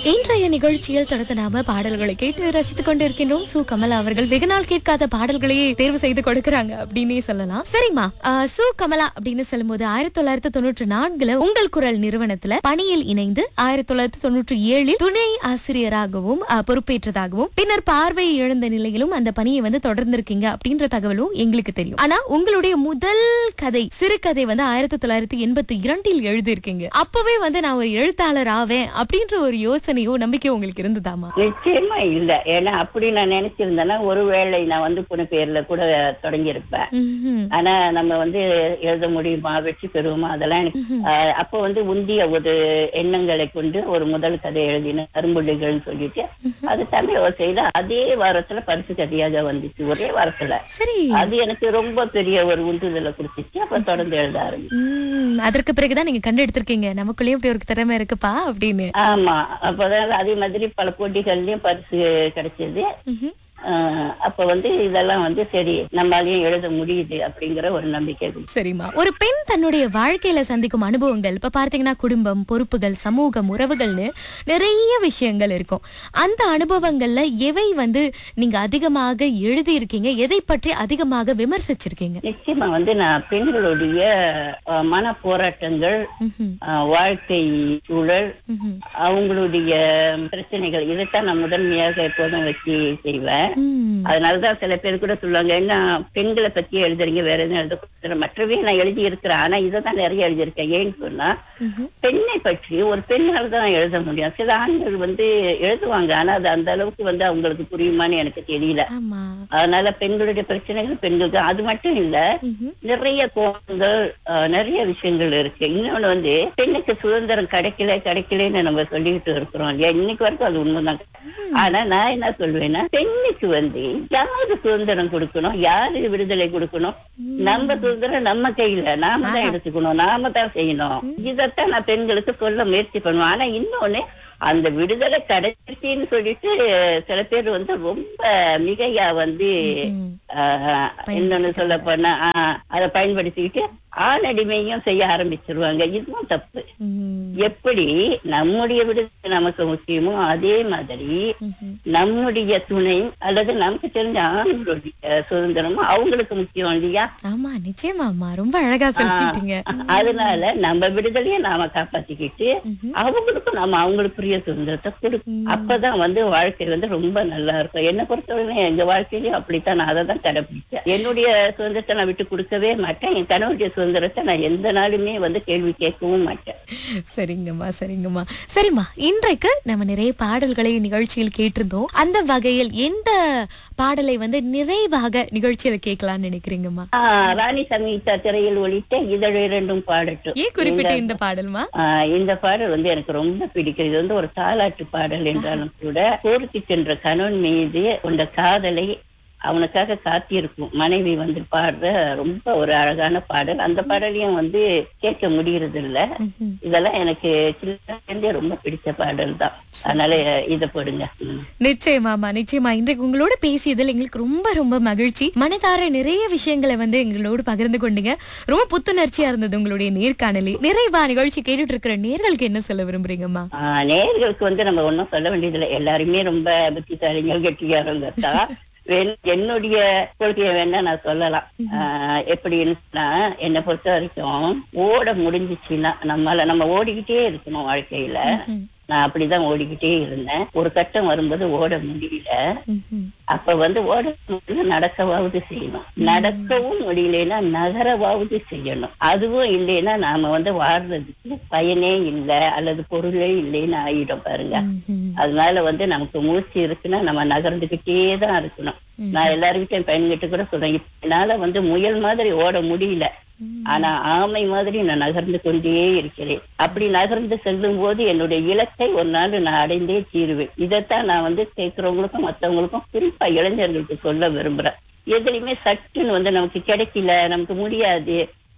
இன்றைய நிகழ்ச்சியில் தொடர்ந்து நாம பாடல்களை கேட்டு ரசித்துக் கொண்டிருக்கின்றோம் சு கமலா அவர்கள் வெகு நாள் கேட்காத பாடல்களையே தேர்வு செய்து கொடுக்கறாங்க அப்படின்னே சொல்லலாம் சரிம்மா ஆஹ், சு கமலா அப்படின்னு சொல்லும்போது ஆயிரத்தி தொள்ளாயிரத்தி தொண்ணூற்றி நான்குல உங்கள் குரல் நிறுவனத்துல பணியில் இணைந்து ஆயிரத்தி தொள்ளாயிரத்தி தொண்ணூற்றி ஏழில் துணை ஆசிரியராகவும் ஆஹ், பொறுப்பேற்றதாகவும் பின்னர் பார்வை இழந்த நிலையிலும் அந்த பணியை வந்து தொடர்ந்திருக்கீங்க அப்படின்ற தகவலும் எங்களுக்கு தெரியும் ஆனா உங்களுடைய முதல் கதை சிறுகதை வந்து ஆயிரத்தி தொள்ளாயிரத்தி எண்பத்தி இரண்டில் எழுதியிருக்கீங்க அப்பவே வந்து நான் ஒரு எழுத்தாளர் ஆவேன் அப்படின்ற ஒரு யோசனையோ நம்பிக்கையோ உங்களுக்கு இருந்ததாமா நிச்சயமா இல்ல ஏன்னா அப்படி நான் நினைச்சிருந்தேன்னா ஒருவேளை நான் வந்து புன பேர்ல கூட தொடங்கியிருப்பேன் ம்ஹும். ஆனா நம்ம வந்து எழுத முடியுமா வெற்றி பெறுவோமா அதெல்லாம் எனக்கு ஆஹ், அப்ப வந்து உந்திய ஒரு எண்ணங்களை கொண்டு ஒரு முதல் கதை எழுதின கரும்புள்ளிகள்னு சொல்லிட்டு அது தமிழ் செய்த அதே வாரத்துல பரிசு கதையாக வந்துச்சு ஒரே வாரத்துல சரி அது எனக்கு ரொம்ப பெரிய ஒரு உந்துதலை கொடுத்துச்சு அப்ப தொடர்ந்து எழுத ஆரம்பிச்சேன் உம், அதற்கு பிறகுதான் நீங்க கண்டு எடுத்திருக்கீங்க நமக்குள்ளேயும் இப்படி ஒரு திறமை இருக்குப்பா அப்படின்னு ஆமா அப்பதான் அதே மாதிரி பல போட்டிகள்லயும் பரிசு கிடைச்சது ம்ஹும். ஆஹ் அப்ப வந்து இதெல்லாம் வந்து சரி நம்மளாலையும் எழுத முடியுது அப்படிங்கிற ஒரு நம்பிக்கை இருக்கு. சரிம்மா ஒரு பெண் தன்னுடைய வாழ்க்கையில சந்திக்கும் அனுபவங்கள் இப்ப பார்த்தீங்கன்னா குடும்பம் பொறுப்புகள் சமூகம் உறவுகள்னு நிறைய விஷயங்கள் இருக்கும் அந்த அனுபவங்கள்ல எவை வந்து நீங்க அதிகமாக எழுதி இருக்கீங்க எதை பற்றி அதிகமாக விமர்சிச்சிருக்கீங்க நிச்சயமா வந்து நான் பெண்களுடைய ஆஹ், மன போராட்டங்கள் ம்ஹும். ஆஹ், வாழ்க்கை சூழல் ம்ஹும். அவங்களுடைய பிரச்சனைகள் இதைத்தான் நான் முதன்மையாக எப்போதும் வச்சு செய்வேன் ம். அதனாலதான் சில பேர் கூட சொல்லுவாங்க என்ன பெண்களை பத்தி எழுதுறீங்க வேற எதுவும் எழுத கொடுத்துற மற்றவே நான் எழுதி இருக்கிறேன் ஆனா இதை தான் நிறைய எழுதியிருக்கேன் ஏன்னு சொன்னா ம்ஹும். பெண்ணை பற்றி ஒரு பெண்ணால் தான் எழுத முடியும் சில ஆண்கள் வந்து எழுதுவாங்க ஆனா அது அந்த அளவுக்கு வந்து அவங்களுக்கு புரியுமான்னு எனக்கு தெரியல ஆமா அதனால பெண்களுடைய பிரச்சனைகள் பெண்களுக்கு அது மட்டும் இல்ல ம்ஹும். நிறைய கோபங்கள் ஆஹ், நிறைய விஷயங்கள் இருக்கு இன்னொன்னு வந்து பெண்ணுக்கு சுதந்திரம் கிடைக்கல கிடைக்கலன்னு நம்ம சொல்லிட்டு இருக்கிறோம் இல்லையா இன்னைக்கு வரைக்கும் அது உண்மைதான் ஆனா நான் என்ன சொல்வேன்னா பெண்ணுக்கு வந்து யாரு சுதந்திரம் கொடுக்கணும் யாரு விடுதலை கொடுக்கணும் நம்ம சுதந்திரம் நம்ம கையில நாம தான் எடுத்துக்கணும் நாம தான் செய்யணும் இதத்தான் நான் பெண்களுக்கு சொல்ல முயற்சி பண்ணுவேன் ஆனா இன்னொன்னு அந்த விடுதலை கிடைச்சின்னு சொல்லிட்டு சில பேர் வந்து ரொம்ப மிகையா வந்து ம். ஆஹ், இன்னொன்னு சொல்ல போனா ஆஹ், அதை பயன்படுத்திக்கிட்டு ஆணடிமையும் செய்ய ஆரம்பிச்சிருவாங்க இதுவும் தப்பு ம். எப்படி நம்முடைய விடுதலை நமக்கு முக்கியமோ அதே மாதிரி ம்ஹும். நம்முடைய துணை அல்லது நமக்கு தெரிஞ்ச ஆண்களுடைய சுதந்திரமும் அவங்களுக்கு முக்கியம் இல்லையா ஆமா நிச்சயமாமா ரொம்ப அழகா சொல்லிட்டீங்க அதனால நம்ம விடுதலையை நாம காப்பாத்திக்கிட்டு ம்ஹும். அவங்களுக்கும் நாம அவங்களுக்குரிய சுதந்திரத்தை கொடுக்கணும் அப்பதான் வந்து வாழ்க்கை வந்து ரொம்ப நல்லா இருக்கும் என்னை பொறுத்தவரை எங்க வாழ்க்கையிலயும் அப்படித்தான் நான் அதை தான் கடைபிடிச்சேன் என்னுடைய சுதந்திரத்தை நான் விட்டு கொடுக்கவே மாட்டேன் என் கணவருடைய சுதந்திரத்தை நான் எந்த நாளுமே வந்து கேள்வி கேட்கவும் மாட்டேன் சரிங்கம்மா சரிங்கம்மா சரிம்மா இன்றைக்கு நம்ம நிறைய பாடல்களை நிகழ்ச்சியில் கேட்டிருந்தோம் அந்த வகையில் எந்த பாடலை வந்து நிறைவாக நிகழ்ச்சியில கேட்கலாம்னு நினைக்கிறீங்கம்மா ஆஹ் ராணி சங்கீதா திரையில் ஒழித்த இதழ் இரண்டும் பாடட்டும் ஏன் குறிப்பிட்ட இந்த பாடல்மா ஆஹ் இந்த பாடல் வந்து எனக்கு ரொம்ப பிடிக்கும் இது வந்து ஒரு தாலாட்டு பாடல் என்றாலும் கூட போருக்கு சென்ற கணவன் மீது கொண்ட காதலை அவனுக்காக காத்திருக்கும் மனைவி வந்து பாடுற ரொம்ப ஒரு அழகான பாடல் அந்த பாடலையும் வந்து கேட்க முடியறது இல்ல ம்ஹும். இதெல்லாம் எனக்கு சின்ன ரொம்ப பிடிச்ச பாடல் தான் அதனால இத போடுங்க ம். நிச்சயமாமா நிச்சயமா இன்றைக்கு உங்களோட பேசியதில் எங்களுக்கு ரொம்ப ரொம்ப மகிழ்ச்சி மனதார நிறைய விஷயங்களை வந்து எங்களோடு பகிர்ந்து கொண்டீங்க ரொம்ப புத்துணர்ச்சியா இருந்தது உங்களுடைய நேர்காணலி நிறைவா நிகழ்ச்சி கேட்டுட்டு இருக்கிற நேர்களுக்கு என்ன சொல்ல விரும்புறீங்கம்மா ஆஹ் நேயர்களுக்கு வந்து நம்ம ஒண்ணும் சொல்ல வேண்டியதில்லை எல்லாருமே ரொம்ப புத்திசாலிகள் கெட்டியாரங்க தான் வேணா- என்னுடைய கொள்கையை வேணா நான் சொல்லலாம் ஆஹ் எப்படின்னு சொன்னா என்னை பொறுத்த வரைக்கும் ஓட முடிஞ்சிச்சுன்னா நம்மளால நம்ம ஓடிக்கிட்டே இருக்கணும் வாழ்க்கையில ம்ஹும். நான் அப்படிதான் ஓடிக்கிட்டே இருந்தேன் ஒரு கட்டம் வரும்போது ஓட முடியல ம்ஹும். அப்ப வந்து ஓட முடியல நடக்கவாவது செய்யணும் நடக்கவும் முடியலன்னா நகரவாவது செய்யணும் அதுவும் இல்லைன்னா நாம வந்து வாழ்றதுக்கு பயனே இல்லை அல்லது பொருளே இல்லைன்னு ஆயிடும் பாருங்க ம்ஹும். அதனால வந்து நமக்கு மூச்சு இருக்குன்னா நம்ம நகர்ந்துகிட்டே தான் இருக்கணும் நான் எல்லாருக்கிட்டையும் பையன்கிட்ட கூட சொல்றேன் இப்ப என்னால வந்து முயல் மாதிரி ஓட முடியல ஆனா ஆமை மாதிரி நான் நகர்ந்து கொண்டே இருக்கிறேன் அப்படி நகர்ந்து செல்லும் போது என்னுடைய இலக்கை ஒரு நாள் நான் அடைந்தே தீருவேன் இதைத்தான் நான் வந்து கேட்கிறவங்களுக்கும் மத்தவங்களுக்கும் குறிப்பா இளைஞர்களுக்கு சொல்ல விரும்புறேன் எதுலையுமே சட்டுன்னு வந்து நமக்கு கிடைக்கல நமக்கு முடியாது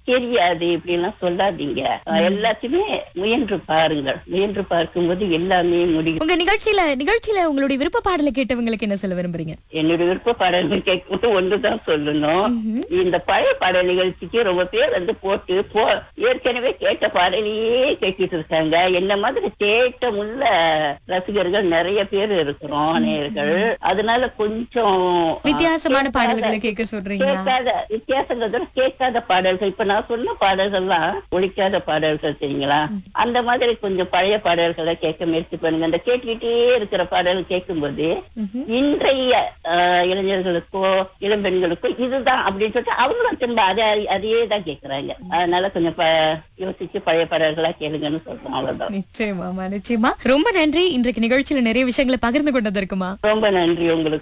தெரியாது இப்படி எல்லாம் சொல்லாதீங்க அஹ் எல்லாத்தையுமே முயன்று பாருங்கள் முயன்று பார்க்கும்போது எல்லாமே முடியும் உங்க நிகழ்ச்சியில நிகழ்ச்சியில உங்களுடைய விருப்ப பாடலை கேட்டவங்களுக்கு என்ன சொல்ல விரும்புறீங்க என்னுடைய விருப்ப பாடல்கள் கேட்கும்போது ஒன்றுதான் சொல்லணும் இந்த பழைய பாடல் நிகழ்ச்சிக்கு ரொம்ப பேர் வந்து போட்டு போ ஏற்கனவே கேட்ட பாடலையே கேட்டுட்டு இருக்காங்க என்ன மாதிரி தேட்டமுள்ள ரசிகர்கள் நிறைய பேர் இருக்கிறோம் நேயர்கள் அதனால கொஞ்சம் வித்தியாசமான கேட்காத- பாடல்களை கேட்க சொல்றீங்களா கேட்காத வித்தியாசங்கிறது கேட்காத பாடல்கள் இப்ப நான் சொன்ன பாடல்கள்லாம் ஒழிக்காத பாடல்கள் சரிங்களா அந்த மாதிரி கொஞ்சம் பழைய பாடல்களை கேட்க முயற்சி பண்ணுங்க அந்த கேட்டுக்கிட்டே இருக்கிற பாடல் கேட்கும்போது ம்ஹும். இன்றைய ஆஹ், இளைஞர்களுக்கோ இளம்பெண்களுக்கோ இதுதான் அப்படின்னு சொல்லிட்டு அவங்களும் திரும்ப அதே அதையே தான் கேட்கறாங்க அதனால கொஞ்சம் ப- யோசிச்சு பழைய பாடல்களா கேளுங்கன்னு சொல்றோம் அவ்வளவுதான் நிச்சயமாமா நிச்சயமா ரொம்ப நன்றி இன்றைக்கு நிகழ்ச்சியில நிறைய விஷயங்களை பகிர்ந்து கொண்டதற்குமா ரொம்ப நன்றி உங்களுக்கு